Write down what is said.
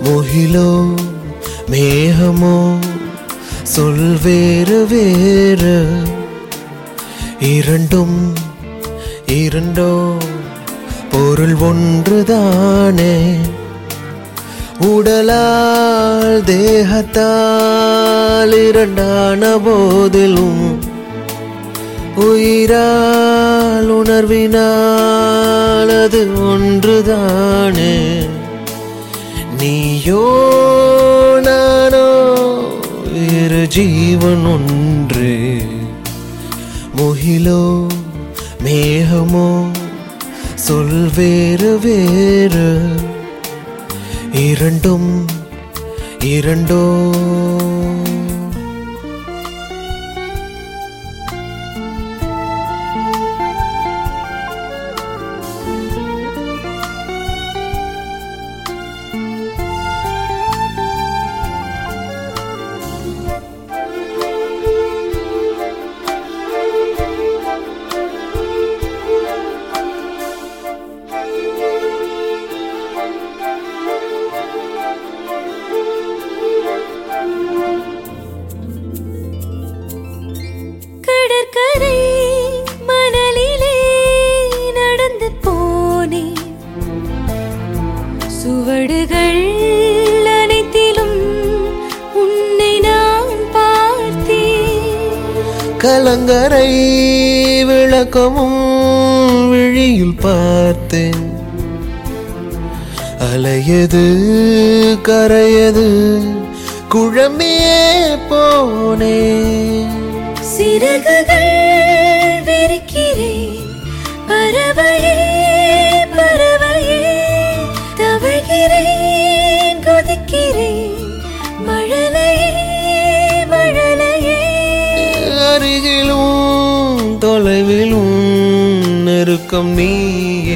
முகிலோ மேகமோ சொல் வேறு வேறு இரண்டும் இரண்டோ பொருள் ஒன்றுதானே உடலால் தேகத்தால் இரண்டான போதிலும் உயிரால் உணர்வினால் அது ஒன்றுதானே நீயோ நானோ இரு ஜீவன் ஒன்று முகிலோ மேகமோ சொல் வேறு வேறு இரண்டும் இரண்டோ கடற்கரை மணலிலே நடந்து போனேன் சுவடுகள் அனைத்திலும் உன்னை நான் பார்த்தேன் கலங்கரை விளக்கமும் விழியில் பார்த்தேன் அலையது கரையது குழம்பியே போனேன் சிறகுகள் விரிக்கிறேன் பறவையே பறவையே தவழ்கிறேன் கொதிக்கிறேன் மழலையே மழலையே அருகிலும் தொலைவிலும் நெருக்கம் நீயே